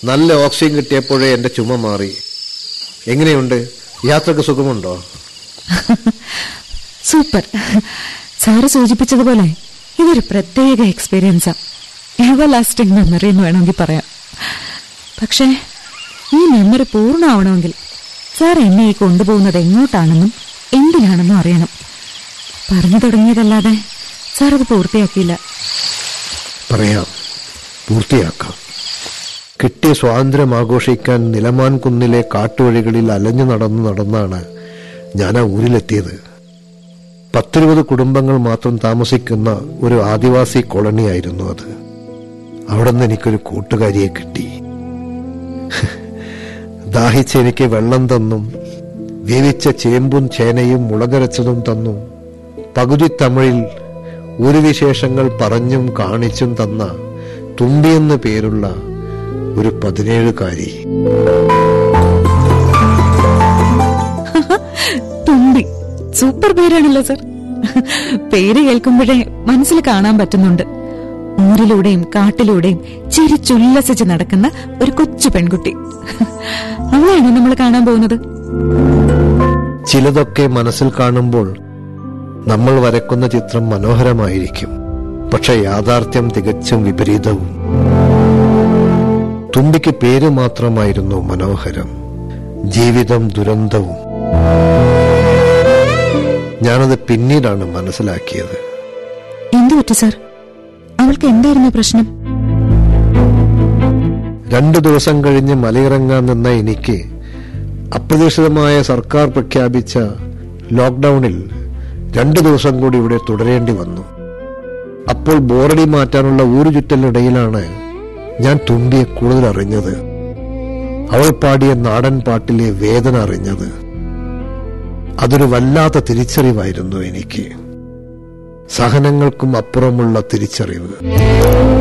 നല്ല ഓക്സിജൻ കിട്ടിയപ്പോഴേ എന്റെ ചുമ മാറി എങ്ങനെയുണ്ട് യാത്രക്ക് സുഖമുണ്ടോ സൂപ്പർ സാറ് സൂചിപ്പിച്ചതുപോലെ ഇതൊരു പ്രത്യേക എക്സ്പീരിയൻസാ എവർ ലാസ്റ്റിംഗ് മെമ്മറി എന്ന് വേണമെങ്കിൽ പറയാം പക്ഷേ ഈ മെമ്മറി പൂർണ്ണമാവണമെങ്കിൽ സാർ എന്നെ ഈ കൊണ്ടുപോകുന്നത് എങ്ങോട്ടാണെന്നും എന്തിനാണെന്നും അറിയണം പറഞ്ഞു തുടങ്ങിയതല്ലാതെ സാർ അത് പൂർത്തിയാക്കിയില്ല പറയാം പൂർത്തിയാക്കാം കിട്ടിയ സ്വാതന്ത്ര്യം ആഘോഷിക്കാൻ നിലമാൻ കുന്നിലെ കാട്ടുവഴികളിൽ അലഞ്ഞു നടന്നു നടന്നാണ് ഞാൻ ആ ഊരിലെത്തിയത് പത്തിരുപത് കുടുംബങ്ങൾ മാത്രം താമസിക്കുന്ന ഒരു ആദിവാസി കോളനിയായിരുന്നു അത് അവിടെ നിന്ന് എനിക്കൊരു കൂട്ടുകാരിയെ കിട്ടി ദാഹിച്ച് എനിക്ക് വെള്ളം തന്നും വേവിച്ച ചേമ്പും ചേനയും മുളകരച്ചതും തന്നു പകുതി തമിഴിൽ ഒരു വിശേഷങ്ങൾ പറഞ്ഞും കാണിച്ചും തന്ന തുമ്പിയെന്ന് പേരുള്ള ഒരു പതിനേഴുകാരി തുമ്പി സൂപ്പർ പേരാണല്ലോ സർ പേര് കേൾക്കുമ്പോഴേ മനസ്സിൽ കാണാൻ പറ്റുന്നുണ്ട് ഊരിലൂടെയും കാട്ടിലൂടെയും ചിരിച്ചുല്ലസിച്ച് നടക്കുന്ന ഒരു കൊച്ചു പെൺകുട്ടി അവളെയാണ് നമ്മൾ കാണാൻ പോകുന്നത് ചിലതൊക്കെ മനസ്സിൽ കാണുമ്പോൾ നമ്മൾ വരക്കുന്ന ചിത്രം മനോഹരമായിരിക്കും പക്ഷെ യാഥാർത്ഥ്യം തികച്ചും വിപരീതവും തുമ്പിക്ക് പേര് മാത്രമായിരുന്നു മനോഹരം ജീവിതം ദുരന്തവും ഞാനത് പിന്നീടാണ് മനസ്സിലാക്കിയത് എന്തു പറ്റി സർ അവൾക്ക് എന്തായിരുന്നു പ്രശ്നം രണ്ടു ദിവസം കഴിഞ്ഞ് മലയിറങ്ങാൻ നിന്ന എനിക്ക് അപ്രതീക്ഷിതമായ സർക്കാർ പ്രഖ്യാപിച്ച ലോക്ക്ഡൌണിൽ രണ്ടു ദിവസം കൂടി ഇവിടെ തുടരേണ്ടി വന്നു അപ്പോൾ ബോറടി മാറ്റാനുള്ള ഊരു ചുറ്റലിനിടയിലാണ് ഞാൻ തുമ്പിയെ കൂടുതൽ അറിഞ്ഞത് അവൾ പാടിയ നാടൻ പാട്ടിലെ വേദന അറിഞ്ഞത് അതൊരു വല്ലാത്ത തിരിച്ചറിവായിരുന്നു എനിക്ക് സഹനങ്ങൾക്കും അപ്പുറമുള്ള തിരിച്ചറിവ്